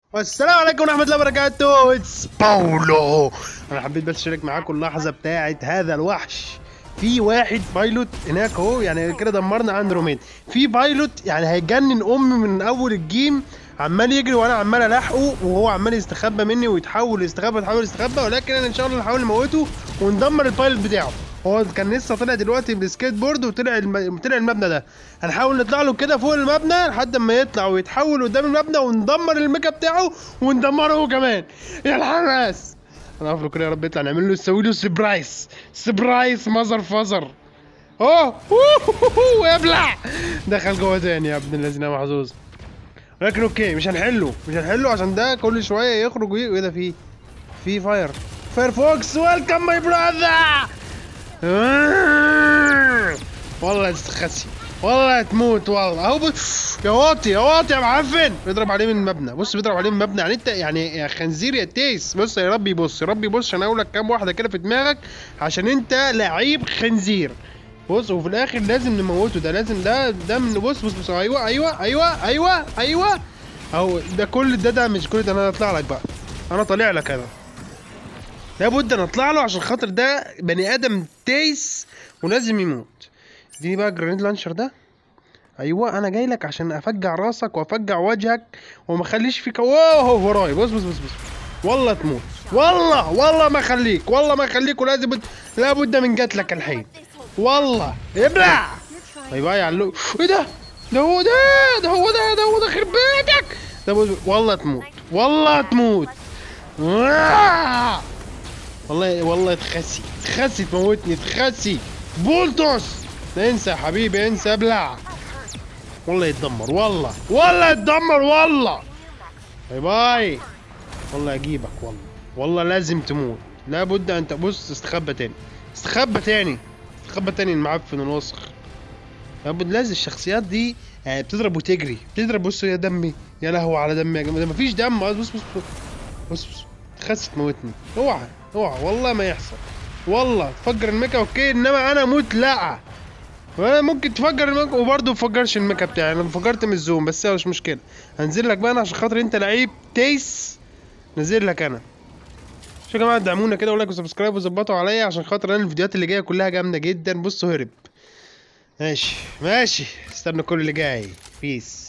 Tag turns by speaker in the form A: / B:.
A: والسلام عليكم ورحمة الله وبركاته اتس باولو انا حبيت بس اشارك معاكم اللحظة بتاعت هذا الوحش في واحد بايلوت هناك اهو يعني كده دمرنا عند رومين في بايلوت يعني هيجنن امي من اول الجيم عمال يجري وانا عمال الحقه وهو عمال يستخبى مني ويتحول يستخبى يتحول يستخبى ولكن انا ان شاء الله نحاول نموته وندمر البايلوت بتاعه هو كان لسه طلع دلوقتي بالسكيت بورد وطلع الم... طلع المبنى ده هنحاول نطلع له كده فوق المبنى لحد ما يطلع ويتحول قدام المبنى وندمر الميكا بتاعه وندمره هو كمان يا الحماس انا افرك كده يا رب يطلع نعمل له نسوي له سبرايس سبرايس مزر فزر اوه أوه، ابلع دخل جوه تاني يا ابن الذين محظوظ لكن اوكي مش هنحله مش هنحله عشان ده كل شويه يخرج وي- وايه ده فيه في فاير فاير فوكس ويلكم ماي براذر والله تخسي والله تموت والله اهو بص يا واطي يا واطي يا معفن بيضرب عليه من المبنى بص بيضرب عليه من المبنى يعني انت يعني يا خنزير يا تيس بص يا ربي بص يا ربي بص عشان اقول لك كام واحده كده في دماغك عشان انت لعيب خنزير بص وفي الاخر لازم نموته ده لازم ده ده من بص بص بص ايوه ايوه ايوه ايوه ايوه اهو ده كل ده ده مش كل ده انا هطلع لك بقى انا طالع لك انا لابد انا اطلع له عشان خاطر ده بني ادم تيس ولازم يموت اديني بقى الجرانيد لانشر ده ايوه انا جاي لك عشان افجع راسك وافجع وجهك وما اخليش فيك اوه وراي بص بص بص بص والله تموت والله والله ما اخليك والله ما اخليك ولازم بد... لابد من قتلك الحين والله ابلع طيب يا علو ايه ده ده هو ده ده هو ده ده هو ده خرب بيتك ده بص- والله تموت والله تموت آه! والله والله تخسي تخسي تموتني تخسي بولتوس انسى يا حبيبي انسى ابلع والله يتدمر والله والله يتدمر والله باي باي والله اجيبك والله والله لازم تموت لابد ان تبص استخبى تاني استخبى تاني استخبى تاني المعفن الوسخ لابد لازم الشخصيات دي آه، بتضرب وتجري بتضرب بص يا دمي يا لهوي على دمي يا جماعه ده مفيش دم بص بص بص بص بص تخس تموتني اوعى اوعى والله ما يحصل والله تفجر الميكا اوكي انما انا اموت لا وانا ممكن تفجر الميكا وبرضه مفجرش الميكا بتاعي انا فجرت من الزوم بس هي مش مشكله هنزل لك بقى انا عشان خاطر انت لعيب تيس نزل لك انا شو يا جماعه دعمونا كده ولايك وسبسكرايب وظبطوا عليا عشان خاطر انا الفيديوهات اللي جايه كلها جامده جدا بصوا هرب ماشي ماشي استنوا كل اللي جاي بيس